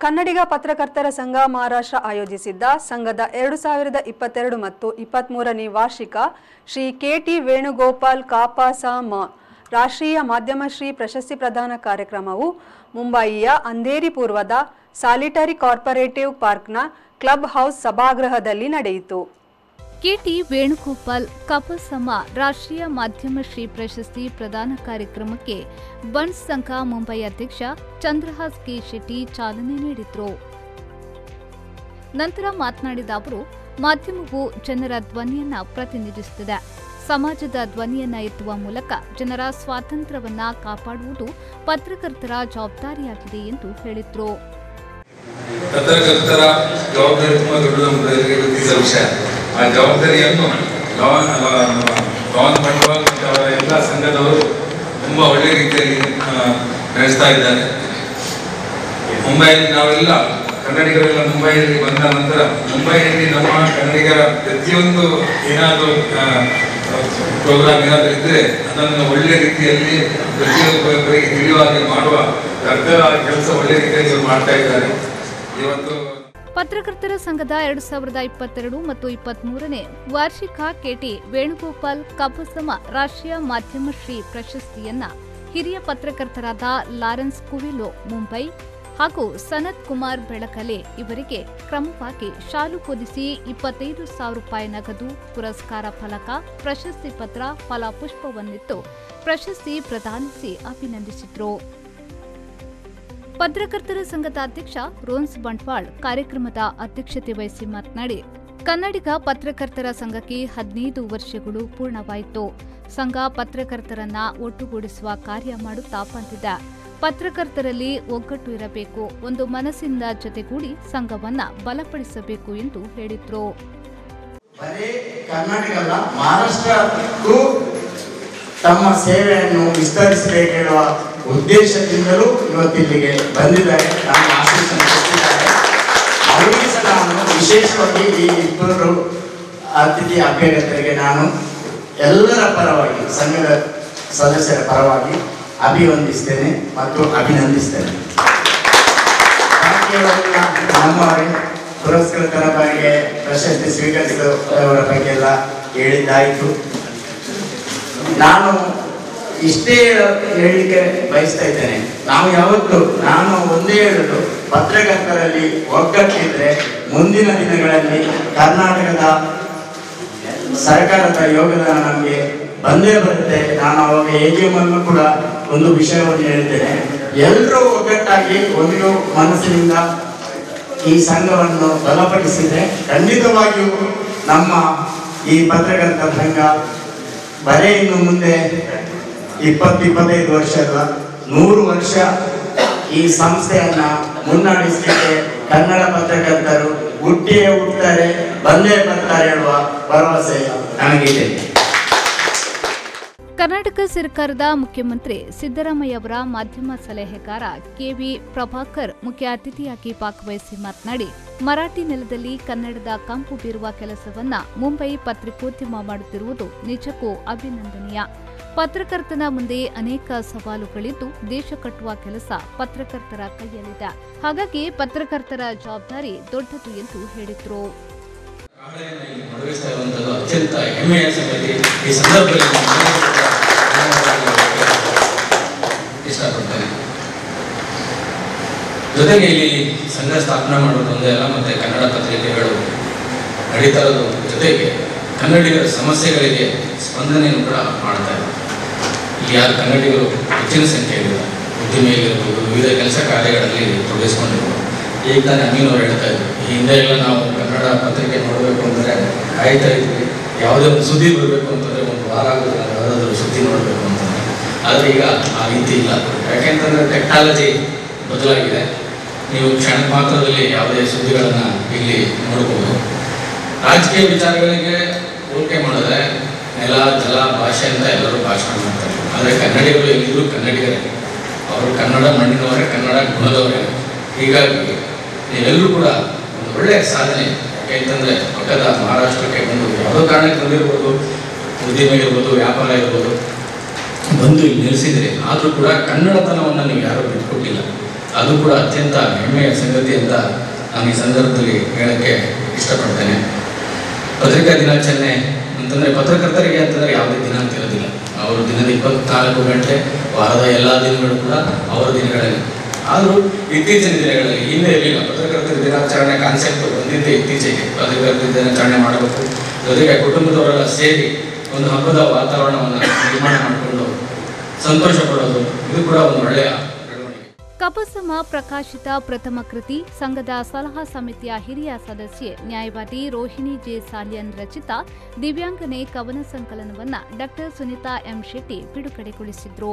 ಕನ್ನಡಿಗ ಪತ್ರಕರ್ತರ ಸಂಘ ಮಹಾರಾಷ್ಟ್ರ ಆಯೋಜಿಸಿದ್ದ ಸಂಘದ ಎರಡು ಸಾವಿರದ ಇಪ್ಪತ್ತೆರಡು ಮತ್ತು ಇಪ್ಪತ್ತ್ಮೂರನೇ ವಾರ್ಷಿಕ ಶ್ರೀ ಕೆಟಿ ವೇಣುಗೋಪಾಲ್ ಕಾಪಾಸಾಮ ರಾಷ್ಟ್ರೀಯ ಮಾಧ್ಯಮಶ್ರೀ ಪ್ರಶಸ್ತಿ ಪ್ರದಾನ ಕಾರ್ಯಕ್ರಮವು ಮುಂಬಯಿಯ ಅಂಧೇರಿ ಪೂರ್ವದ ಸಾಲಿಟರಿ ಕಾರ್ಪೊರೇಟಿವ್ ಪಾರ್ಕ್ನ ಕ್ಲಬ್ ಹೌಸ್ ಸಭಾಗೃಹದಲ್ಲಿ ನಡೆಯಿತು ಕೆಟಿ ವೇಣುಗೋಪಾಲ್ ಕಪಸಮ ರಾಷ್ಟ್ರೀಯ ಮಾಧ್ಯಮ ಶ್ರೀ ಪ್ರಶಸ್ತಿ ಪ್ರದಾನ ಕಾರ್ಯಕ್ರಮಕ್ಕೆ ಬನ್ಸ್ ಸಂಘ ಮುಂಬೈ ಅಧ್ಯಕ್ಷ ಚಂದ್ರಹಾಸ್ ಕೆ ಶೆಟ್ಟಿ ಚಾಲನೆ ನೀಡಿದ್ರು ನಂತರ ಮಾತನಾಡಿದ ಅವರು ಮಾಧ್ಯಮವು ಜನರ ಧ್ವನಿಯನ್ನ ಪ್ರತಿನಿಧಿಸುತ್ತದೆ ಸಮಾಜದ ಧ್ವನಿಯನ್ನ ಎತ್ತುವ ಮೂಲಕ ಜನರ ಸ್ವಾತಂತ್ರ್ಯವನ್ನ ಕಾಪಾಡುವುದು ಪತ್ರಕರ್ತರ ಜವಾಬ್ದಾರಿಯಾಗಿದೆ ಎಂದು ಹೇಳಿದ್ರು ಪತ್ರಕರ್ತರ ಜವಾಬ್ದಾರಿ ತುಂಬಾ ದೊಡ್ಡದು ಅಂತ ಎಲ್ಲರಿಗೂ ಗೊತ್ತಿದ್ದ ವಿಷಯ ಆ ಜವಾಬ್ದಾರಿಯನ್ನು ಪವನ್ ಪವನ್ ಬಂಡವಾಳ ಮತ್ತು ಅವರ ಎಲ್ಲ ಸಂಘದವರು ತುಂಬಾ ಒಳ್ಳೆಯ ರೀತಿಯಲ್ಲಿ ಆ, ನಡೆಸ್ತಾ ಇದ್ದಾರೆ ಮುಂಬೈಯಲ್ಲಿ ನಾವೆಲ್ಲ ಕನ್ನಡಿಗರೆಲ್ಲ ಮುಂಬೈಯಲ್ಲಿ ಬಂದ ನಂತರ ಮುಂಬೈಯಲ್ಲಿ ನಮ್ಮ ಕನ್ನಡಿಗರ ಪ್ರತಿಯೊಂದು ಏನಾದರೂ ಪ್ರೋಗ್ರಾಮ್ ಏನಾದರೂ ಇದ್ರೆ ಅದನ್ನು ಒಳ್ಳೆ ರೀತಿಯಲ್ಲಿ ಪ್ರತಿಯೊಬ್ಬರಿಗೆ ತಿಳಿಯುವಾಗೆ ಮಾಡುವ ಸರ್ಕಾರ ಕೆಲಸ ಒಳ್ಳೆ ರೀತಿಯಲ್ಲಿ ಇವ್ರು ಮಾಡ್ತಾ ಇದ್ದಾರೆ ಇವತ್ತು ಪತ್ರಕರ್ತರ ಸಂಘದ ಎರಡು ಸಾವಿರದ ಇಪ್ಪತ್ತೆರಡು ಮತ್ತು ಇಪ್ಪತ್ಮೂರನೇ ವಾರ್ಷಿಕ ಕೆಟಿ ವೇಣುಗೋಪಾಲ್ ಕಬ್ಬಸಮ ರಾಷ್ಟ್ರೀಯ ಮಾಧ್ಯಮ ಶ್ರೀ ಪ್ರಶಸ್ತಿಯನ್ನ ಹಿರಿಯ ಪತ್ರಕರ್ತರಾದ ಲಾರೆನ್ಸ್ ಕುವಿಲೋ ಮುಂಬೈ ಹಾಗೂ ಸನತ್ ಕುಮಾರ್ ಬೆಳಕಲೆ ಇವರಿಗೆ ಕ್ರಮವಾಗಿ ಶಾಲು ಹೊದಿಸಿ ಇಪ್ಪತ್ತೈದು ಸಾವಿರ ರೂಪಾಯಿ ನಗದು ಪುರಸ್ಕಾರ ಫಲಕ ಪ್ರಶಸ್ತಿ ಪತ್ರ ಫಲಪುಷ್ಪವನ್ನಿತ್ತು ಪ್ರಶಸ್ತಿ ಪ್ರದಾನಿಸಿ ಅಭಿನಂದಿಸಿದ್ರು ಪತ್ರಕರ್ತರ ಸಂಘದ ಅಧ್ಯಕ್ಷ ರೋನ್ಸ್ ಬಂಟ್ವಾಳ್ ಕಾರ್ಯಕ್ರಮದ ಅಧ್ಯಕ್ಷತೆ ವಹಿಸಿ ಮಾತನಾಡಿ ಕನ್ನಡಿಗ ಪತ್ರಕರ್ತರ ಸಂಘಕ್ಕೆ ಹದಿನೈದು ವರ್ಷಗಳು ಪೂರ್ಣವಾಯಿತು ಸಂಘ ಪತ್ರಕರ್ತರನ್ನ ಒಟ್ಟುಗೂಡಿಸುವ ಕಾರ್ಯ ಮಾಡುತ್ತಾ ಬಂದಿದೆ ಪತ್ರಕರ್ತರಲ್ಲಿ ಒಗ್ಗಟ್ಟು ಇರಬೇಕು ಒಂದು ಮನಸ್ಸಿಂದ ಜೊತೆಗೂಡಿ ಸಂಘವನ್ನ ಬಲಪಡಿಸಬೇಕು ಎಂದು ಹೇಳಿದ್ರು ಬರೀ ಕರ್ನಾಟಕ ಅಲ್ಲ ಮಹಾರಾಷ್ಟ್ರಕ್ಕೂ ತಮ್ಮ ಸೇವೆಯನ್ನು ವಿಸ್ತರಿಸಬೇಕು ಹೇಳುವ ಉದ್ದೇಶದಿಂದಲೂ ಇವತ್ತಿಲ್ಲಿಗೆ ಬಂದಿದ್ದಾರೆ ನಮ್ಮ ಆಶೀಸ್ಸನ್ನು ಕೊಟ್ಟಿದ್ದಾರೆ ಅವರಿಗೆ ಸಹ ನಾನು ವಿಶೇಷವಾಗಿ ಈ ಇಬ್ಬರು ಅತಿಥಿ ಅಭ್ಯರ್ಥಿಗಳಿಗೆ ನಾನು ಎಲ್ಲರ ಪರವಾಗಿ ಸಂಘದ ಸದಸ್ಯರ ಪರವಾಗಿ ಅಭಿವಂದಿಸ್ತೇನೆ ಮತ್ತು ಅಭಿನಂದಿಸ್ತೇನೆ ಭಾಗ್ಯವಂತ ನಮ್ಮವರೇ ಪುರಸ್ಕೃತರ ಬಗ್ಗೆ ಪ್ರಶಸ್ತಿ ಸ್ವೀಕರಿಸಿದವರ ಬಗ್ಗೆ ಎಲ್ಲ ಹೇಳಿದ್ದಾಯಿತು ನಾನು ಇಷ್ಟೇ ಹೇಳಲಿಕ್ಕೆ ಬಯಸ್ತಾ ಇದ್ದೇನೆ ನಾವು ಯಾವತ್ತು ನಾನು ಒಂದೇ ಹೇಳುದು ಪತ್ರಕರ್ತರಲ್ಲಿ ಒಗ್ಗಟ್ಟಿದ್ರೆ ಮುಂದಿನ ದಿನಗಳಲ್ಲಿ ಕರ್ನಾಟಕದ ಸರ್ಕಾರದ ಯೋಗದಾನ ನಮಗೆ ಬಂದೇ ಬರುತ್ತೆ ನಾನು ಅವಾಗ ಎ ಅಲ್ಲೂ ಕೂಡ ಒಂದು ವಿಷಯವನ್ನು ಹೇಳಿದ್ದೇನೆ ಎಲ್ಲರೂ ಒಗ್ಗಟ್ಟಾಗಿ ಒಂದು ಮನಸ್ಸಿನಿಂದ ಈ ಸಂಘವನ್ನು ಬಲಪಡಿಸಿದೆ ಖಂಡಿತವಾಗಿಯೂ ನಮ್ಮ ಈ ಪತ್ರಕರ್ತರ ಸಂಘ ಬರೇ ಇನ್ನು ಮುಂದೆ ಇಪ್ಪತ್ತು ಇಪ್ಪತ್ತೈದು ವರ್ಷ ಅಲ್ಲ ನೂರು ವರ್ಷ ಈ ಸಂಸ್ಥೆಯನ್ನ ಮುನ್ನಡೆಸಲಿಕ್ಕೆ ಕನ್ನಡ ಪತ್ರಕರ್ತರು ಹುಟ್ಟಿಯೇ ಹುಟ್ಟುತ್ತಾರೆ ಬಂದೇ ಬರ್ತಾರೆ ಹೇಳುವ ಭರವಸೆ ನನಗಿದೆ ಕರ್ನಾಟಕ ಸರ್ಕಾರದ ಮುಖ್ಯಮಂತ್ರಿ ಸಿದ್ದರಾಮಯ್ಯ ಅವರ ಮಾಧ್ಯಮ ಸಲಹೆಗಾರ ಕೆವಿ ಪ್ರಭಾಕರ್ ಮುಖ್ಯ ಅತಿಥಿಯಾಗಿ ಭಾಗವಹಿಸಿ ಮಾತನಾಡಿ ಮರಾಠಿ ನೆಲದಲ್ಲಿ ಕನ್ನಡದ ಕಂಪು ಬೀರುವ ಕೆಲಸವನ್ನ ಮುಂಬೈ ಪತ್ರಿಕೋದ್ಯಮ ಮಾಡುತ್ತಿರುವುದು ನಿಜಕ್ಕೂ ಅಭಿನಂದನೀಯ ಪತ್ರಕರ್ತನ ಮುಂದೆ ಅನೇಕ ಸವಾಲುಗಳಿದ್ದು ದೇಶ ಕಟ್ಟುವ ಕೆಲಸ ಪತ್ರಕರ್ತರ ಕೈಯಲ್ಲಿದೆ ಹಾಗಾಗಿ ಪತ್ರಕರ್ತರ ಜವಾಬ್ದಾರಿ ದೊಡ್ಡದು ಎಂದು ಹೇಳಿದ್ರು ಕಾಳೆಯನ್ನು ಇಲ್ಲಿ ತೊಡಗಿಸ್ತಾ ಇರುವಂಥದ್ದು ಅತ್ಯಂತ ಹೆಮ್ಮೆಯ ಸಂಗತಿ ಈ ಸಂದರ್ಭದಲ್ಲಿ ನಾನು ಎಲ್ಲರಿಗೂ ಕೂಡ ಧನ್ಯವಾದಗಳು ಇಷ್ಟಪಡ್ತೇನೆ ಜೊತೆಗೆ ಇಲ್ಲಿ ಸಂಘ ಸ್ಥಾಪನೆ ಮಾಡೋದು ಒಂದೇ ಅಲ್ಲ ಮತ್ತೆ ಕನ್ನಡ ಪತ್ರಿಕೆಗಳು ನಡೀತಾ ಇರೋದು ಜೊತೆಗೆ ಕನ್ನಡಿಗರ ಸಮಸ್ಯೆಗಳಿಗೆ ಸ್ಪಂದನೆಯನ್ನು ಕೂಡ ಮಾಡ್ತಾ ಇದ್ದಾರೆ ಇಲ್ಲಿ ಯಾರು ಕನ್ನಡಿಗರು ಹೆಚ್ಚಿನ ಸಂಖ್ಯೆಯಲ್ಲಿದ್ದಾರೆ ಉದ್ದಿಮೆಯಲ್ಲಿರ್ಬೋದು ವಿವಿಧ ಕೆಲಸ ಕಾರ್ಯಗಳಲ್ಲಿ ತೊಡಗಿಸ್ಕೊಂಡಿರ್ಬೋದು ಈಗ ತಾನೇ ಅಮೀನ್ ಅವರು ಹೇಳ್ತಾ ಇದ್ರು ಈ ಹಿಂದೆ ಎಲ್ಲ ನಾವು ಕನ್ನಡ ಪತ್ರಿಕೆ ನೋಡಬೇಕು ಅಂದರೆ ಕಾಯ್ತಾ ಇದ್ವಿ ಯಾವುದೇ ಒಂದು ಸುದ್ದಿ ಬರಬೇಕು ಅಂತಂದರೆ ಒಂದು ವಾರ ಆಗುತ್ತೆ ನಾವು ಯಾವುದಾದ್ರೂ ಸುದ್ದಿ ನೋಡಬೇಕು ಅಂತಂದರೆ ಆದರೆ ಈಗ ಆ ರೀತಿ ಇಲ್ಲ ಯಾಕೆಂತಂದರೆ ಟೆಕ್ನಾಲಜಿ ಬದಲಾಗಿದೆ ನೀವು ಕ್ಷಣ ಮಾತ್ರದಲ್ಲಿ ಯಾವುದೇ ಸುದ್ದಿಗಳನ್ನು ಇಲ್ಲಿ ನೋಡ್ಬೋದು ರಾಜಕೀಯ ವಿಚಾರಗಳಿಗೆ ಹೋಲಿಕೆ ಮಾಡಿದ್ರೆ ನೆಲ ಜಲ ಭಾಷೆ ಅಂತ ಎಲ್ಲರೂ ಭಾಷಣ ಮಾಡ್ತಾರೆ ಆದರೆ ಕನ್ನಡಿಗರು ಎಲ್ಲಿದ್ರು ಕನ್ನಡಿಗರೇ ಅವರು ಕನ್ನಡ ಮಣ್ಣಿನವರೇ ಕನ್ನಡ ಗುಣದವರೇ ಹೀಗಾಗಿ ನೀವೆಲ್ಲರೂ ಕೂಡ ಒಂದು ಒಳ್ಳೆಯ ಸಾಧನೆ ಯಾಕೆಂತಂದರೆ ಪಕ್ಕದ ಮಹಾರಾಷ್ಟ್ರಕ್ಕೆ ಬಂದು ಯಾವುದೋ ಕಾರಣಕ್ಕೆ ಬಂದಿರ್ಬೋದು ಉದ್ಯಮ ಇರ್ಬೋದು ವ್ಯಾಪಾರ ಇರ್ಬೋದು ಬಂದು ಇಲ್ಲಿ ನೆಲೆಸಿದ್ರೆ ಆದರೂ ಕೂಡ ಕನ್ನಡತನವನ್ನು ನೀವು ಯಾರೂ ಬಿಟ್ಕೊಟ್ಟಿಲ್ಲ ಅದು ಕೂಡ ಅತ್ಯಂತ ಹೆಮ್ಮೆಯ ಸಂಗತಿ ಅಂತ ನಾನು ಈ ಸಂದರ್ಭದಲ್ಲಿ ಹೇಳಕ್ಕೆ ಇಷ್ಟಪಡ್ತೇನೆ ಪತ್ರಿಕಾ ದಿನಾಚರಣೆ ಅಂತಂದರೆ ಪತ್ರಕರ್ತರಿಗೆ ಅಂತಂದರೆ ಯಾವುದೇ ದಿನಾಂಕ ಇರೋದಿಲ್ಲ ಅವರು ದಿನದ ಇಪ್ಪತ್ನಾಲ್ಕು ಗಂಟೆ ವಾರದ ಎಲ್ಲ ದಿನಗಳು ಕೂಡ ಅವರ ದಿನಗಳಲ್ಲಿ ಆದರೂ ಇತ್ತೀಚಿನ ದಿನಗಳಲ್ಲಿ ಹಿಂದೆ ಇರಲಿಲ್ಲ ಪತ್ರಕರ್ತರ ದಿನಾಚರಣೆ ಕಾನ್ಸೆಪ್ಟ್ ಬಂದಿದ್ದೇ ಇತ್ತೀಚೆಗೆ ಪತ್ರಕರ್ತರ ದಿನಾಚರಣೆ ಮಾಡಬೇಕು ಜೊತೆಗೆ ಕುಟುಂಬದವರೆಲ್ಲ ಸೇರಿ ಒಂದು ಹಬ್ಬದ ವಾತಾವರಣವನ್ನು ನಿರ್ಮಾಣ ಮಾಡಿಕೊಂಡು ಸಂತೋಷ ಪಡೋದು ಇದು ಕೂಡ ಒಂದು ಒಳ್ಳೆಯ ಬೆಳವಣಿಗೆ ಕಪಸಮ ಪ್ರಕಾಶಿತ ಪ್ರಥಮ ಕೃತಿ ಸಂಘದ ಸಲಹಾ ಸಮಿತಿಯ ಹಿರಿಯ ಸದಸ್ಯೆ ನ್ಯಾಯವಾದಿ ರೋಹಿಣಿ ಜೆ ಸಾಲಿಯನ್ ರಚಿತ ದಿವ್ಯಾಂಗನೆ ಕವನ ಸಂಕಲನವನ್ನ ಡಾಕ್ಟರ್ ಸುನೀತಾ ಎಂ ಶೆಟ್ಟಿ ಬಿಡುಗಡೆಗೊಳಿಸಿದ್ರು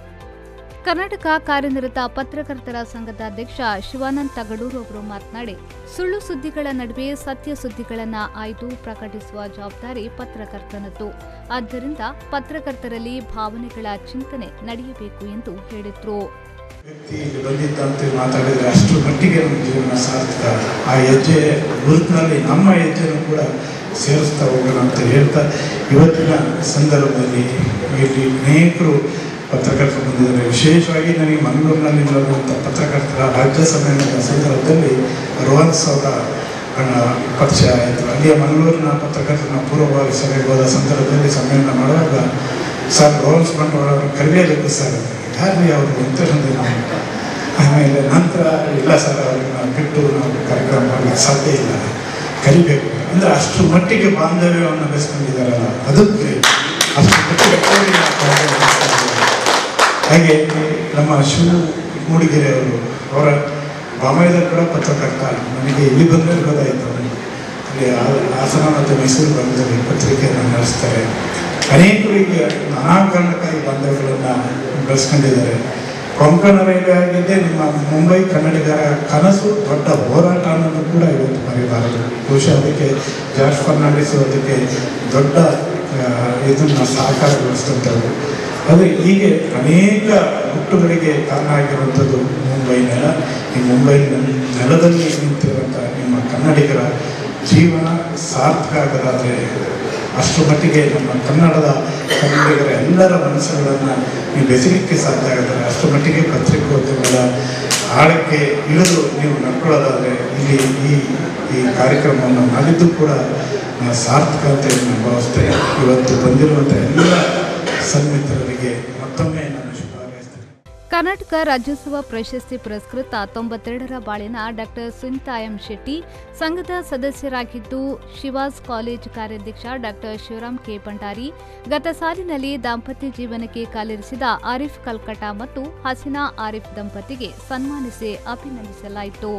ಕರ್ನಾಟಕ ಕಾರ್ಯನಿರತ ಪತ್ರಕರ್ತರ ಸಂಘದ ಅಧ್ಯಕ್ಷ ಶಿವಾನಂದ್ ತಗಡೂರು ಅವರು ಮಾತನಾಡಿ ಸುಳ್ಳು ಸುದ್ದಿಗಳ ನಡುವೆ ಸತ್ಯ ಸುದ್ದಿಗಳನ್ನು ಆಯ್ದು ಪ್ರಕಟಿಸುವ ಜವಾಬ್ದಾರಿ ಪತ್ರಕರ್ತನದ್ದು ಆದ್ದರಿಂದ ಪತ್ರಕರ್ತರಲ್ಲಿ ಭಾವನೆಗಳ ಚಿಂತನೆ ನಡೆಯಬೇಕು ಎಂದು ಹೇಳಿದ್ರು ವ್ಯಕ್ತಿ ಇಲ್ಲಿ ಬಂದಿದ್ದ ಅಂತ ಮಾತಾಡಿದರೆ ಅಷ್ಟರ ಮಟ್ಟಿಗೆ ನಮ್ಮ ಜೀವನ ಸಾರ್ಥಕ ಆ ಹೆಜ್ಜೆ ಗುರುತಿನಲ್ಲಿ ನಮ್ಮ ಹೆಜ್ಜೆನೂ ಕೂಡ ಸೇರಿಸ್ತಾ ಹೋಗೋಣ ಅಂತ ಹೇಳ್ತಾ ಇವತ್ತಿನ ಸಂದರ್ಭದಲ್ಲಿ ಇಲ್ಲಿ ಅನೇಕರು ಪತ್ರಕರ್ತರು ಬಂದಿದ್ದಾರೆ ವಿಶೇಷವಾಗಿ ನನಗೆ ಮಂಗಳೂರಿನಲ್ಲಿ ನಡೆದಂಥ ಪತ್ರಕರ್ತರ ರಾಜ್ಯ ಸಮ್ಮೇಳನದ ಸಂದರ್ಭದಲ್ಲಿ ರೋಹನ್ಸ್ ಅವರ ಆ, ಪರಿಚಯ ಆಯಿತು ಅಲ್ಲಿಯ ಮಂಗಳೂರಿನ ಪತ್ರಕರ್ತನ ಪೂರ್ವಭಾವಿ ಸಭೆಗೆ ಹೋದ ಸಂದರ್ಭದಲ್ಲಿ ಸಮ್ಮೇಳನ ಮಾಡುವಾಗ ಸರ್ ರೋಹನ್ಸ್ ಬಂಡವಾಳ ಅವರು ಕರೆಯಬೇಕು ಸರ್ ಯಾರು ಅವರು ಅಂತ ಹೇಳಿದೆ ನಾವು ಆಮೇಲೆ ನಂತರ ಇಲ್ಲ ಸರ್ ಅವ್ರಿಗೆ ನಾವು ಬಿಟ್ಟು ನಾವು ಕಾರ್ಯಕ್ರಮ ಮಾಡಲಿಕ್ಕೆ ಸಾಧ್ಯ ಇಲ್ಲ ಕರಿಬೇಕು ಅಂದರೆ ಅಷ್ಟು ಮಟ್ಟಿಗೆ ಬಾಂಧವ್ಯವನ್ನು ಬೆಳೆಸ್ಕೊಂಡಿದ್ದಾರಲ್ಲ ಅದಕ್ಕೆ ಅಷ್ಟು ಮಟ್ಟಿಗೆ ಕೋರಿ ನಾವು ಕಾರ್ಯ ನಡೆಸ್ತಾ ಇದ್ದೇವೆ. ಹಾಗೆ ನಮ್ಮ ಶಿವ ಮೂಡಿಗೆರೆ ಅವರು ಅವರ ಬಾಮಯದಲ್ಲಿ ಕೂಡ ಪತ್ರಕರ್ತ ನನಗೆ ಇಲ್ಲಿ ಬಂದರೆ ಗೊತ್ತಾಯಿತು ಅವನಿಗೆ ಅಲ್ಲಿ ಆ- ಹಾಸನ ಮತ್ತು ಮೈಸೂರು ಭಾಗದಲ್ಲಿ ಪತ್ರಿಕೆಯನ್ನು ನಡೆಸ್ತಾರೆ ಅನೇಕರಿಗೆ ನಾನಾ ಕಾರಣಕ್ಕಾಗಿ ಬಾಂಧವ್ಯಗಳನ್ನು ಬೆಳೆಸ್ಕೊಂಡಿದ್ದಾರೆ ಕೊಂಕಣ ರೈಲ್ವೆ ಆಗಿದ್ದೇ ನಿಮ್ಮ ಮುಂಬೈ ಕನ್ನಡಿಗರ ಕನಸು ದೊಡ್ಡ ಹೋರಾಟ ಅನ್ನೋದು ಕೂಡ ಇವತ್ತು ಮರಿಬಾರದು ಬಹುಶಃ ಅದಕ್ಕೆ ಜಾರ್ಜ್ ಫರ್ನಾಂಡಿಸ್ ಅದಕ್ಕೆ ದೊಡ್ಡ ಆ, ಇದನ್ನು ಸಾಕಾರಗೊಳಿಸಿದಂಥದ್ದು ಅದು ಹೀಗೆ ಅನೇಕ ಹುಟ್ಟುಗಳಿಗೆ ಕಾರಣ ಆಗಿರುವಂಥದ್ದು ಮುಂಬೈ ನೆಲ ಈ ಮುಂಬೈ ನೆಲದಲ್ಲಿ ನಿಂತಿರುವಂಥ ನಿಮ್ಮ ಕನ್ನಡಿಗರ ಜೀವನ ಸಾರ್ಥಕ ಆಗೋದಾದರೆ ಅಷ್ಟರ ಮಟ್ಟಿಗೆ ನಮ್ಮ ಕನ್ನಡದ ಕನ್ನಡಿಗರ ಎಲ್ಲರ ಮನಸ್ಸುಗಳನ್ನು ನೀವು ಬೆಸಲಿಕ್ಕೆ ಸಾಧ್ಯ ಆಗುತ್ತೆ ಅಷ್ಟರ ಮಟ್ಟಿಗೆ ಪತ್ರಿಕೋದ್ಯಮದ ಆಳಕ್ಕೆ ಇಳಿದು ನೀವು ನಡ್ಕೊಳ್ಳೋದಾದರೆ ಇಲ್ಲಿ ಈ ಈ ಕಾರ್ಯಕ್ರಮವನ್ನು ಮಾಡಿದ್ದು ಕೂಡ ಆ, ಸಾರ್ಥಕ ಅಂತ ಹೇಳಿ ನಾನು ಭಾವಿಸ್ತೇನೆ ಇವತ್ತು ಬಂದಿರುವಂಥ ಎಲ್ಲ ಸನ್ಮಿತ್ರರಿಗೆ ಮತ್ತೊಮ್ಮೆ ನಾನು ಶುಭ ಹಾರೈಸ್ತೇನೆ ಕರ್ನಾಟಕ ರಾಜ್ಯೋತ್ಸವ ಪ್ರಶಸ್ತಿ ಪುರಸ್ಕೃತ ತೊಂಬತ್ತೆರಡರ ಬಾಳಿನ ಡಾಕ್ಟರ್ ಸುನಿತಾ ಎಂ ಶೆಟ್ಟಿ ಸಂಘದ ಸದಸ್ಯರಾಗಿದ್ದು ಶಿವಾಸ್ ಕಾಲೇಜ್ ಕಾರ್ಯಾಧ್ಯಕ್ಷ ಡಾಕ್ಟರ್ ಶಿವರಾಮ್ ಕೆ ಭಂಡಾರಿ ಗತ ಸಾಲಿನಲ್ಲಿ ದಾಂಪತ್ಯ ಜೀವನಕ್ಕೆ ಕಾಲಿರಿಸಿದ ಆರಿಫ್ ಕಲ್ಕಟ ಮತ್ತು ಹಸೀನಾ ಆರಿಫ್ ದಂಪತಿಗೆ ಸನ್ಮಾನಿಸಿ ಅಭಿನಂದಿಸಲಾಯಿತು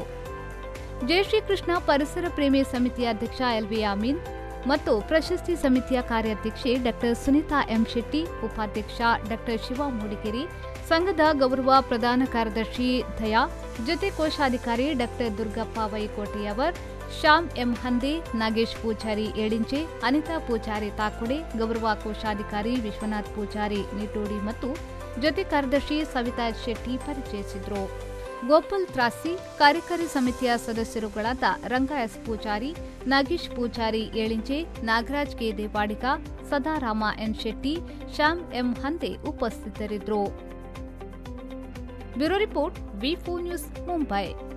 ಜಯಶ್ರೀಕೃಷ್ಣ ಪರಿಸರ ಪ್ರೇಮಿ ಸಮಿತಿಯ ಅಧ್ಯಕ್ಷ ಎಲ್ವಿ ಅಮೀನ್ ಮತ್ತು ಪ್ರಶಸ್ತಿ ಸಮಿತಿಯ ಕಾರ್ಯಾಧ್ಯಕ್ಷೆ ಡಾಕ್ಟರ್ ಸುನೀತಾ ಎಂ ಶೆಟ್ಟಿ ಉಪಾಧ್ಯಕ್ಷ ಡಾಕ್ಟರ್ ಶಿವ ಮೂಡಿಗೆರೆ ಸಂಘದ ಗೌರವ ಪ್ರಧಾನ ಕಾರ್ಯದರ್ಶಿ ದಯಾ ಜೊತೆ ಕೋಶಾಧಿಕಾರಿ ಡಾಕ್ಟರ್ ದುರ್ಗಪ್ಪ ವೈಕೋಟೆಯವರ್ ಶ್ಯಾಮ್ ಎಂ ಹಂದೆ ನಾಗೇಶ್ ಪೂಜಾರಿ ಏಳಿಂಚೆ ಅನಿತಾ ಪೂಜಾರಿ ತಾಕುಡೆ ಗೌರವ ಕೋಶಾಧಿಕಾರಿ ವಿಶ್ವನಾಥ್ ಪೂಜಾರಿ ನಿಟೋಡಿ ಮತ್ತು ಜೊತೆ ಕಾರ್ಯದರ್ಶಿ ಸವಿತಾ ಶೆಟ್ಟಿ ಪರಿಚಯಿಸಿದರು ಗೋಪಾಲ್ ತ್ರಾಸಿ ಕಾರ್ಯಕಾರಿ ಸಮಿತಿಯ ಸದಸ್ಯರುಗಳಾದ Ranga S Pujari Nagesh Pujari Elinje Nagaraj K Devadiga Sadarama N Shetty Shyam M Hande ಉಪಸ್ಥಿತರಿದ್ದರು bureau report V news Mumbai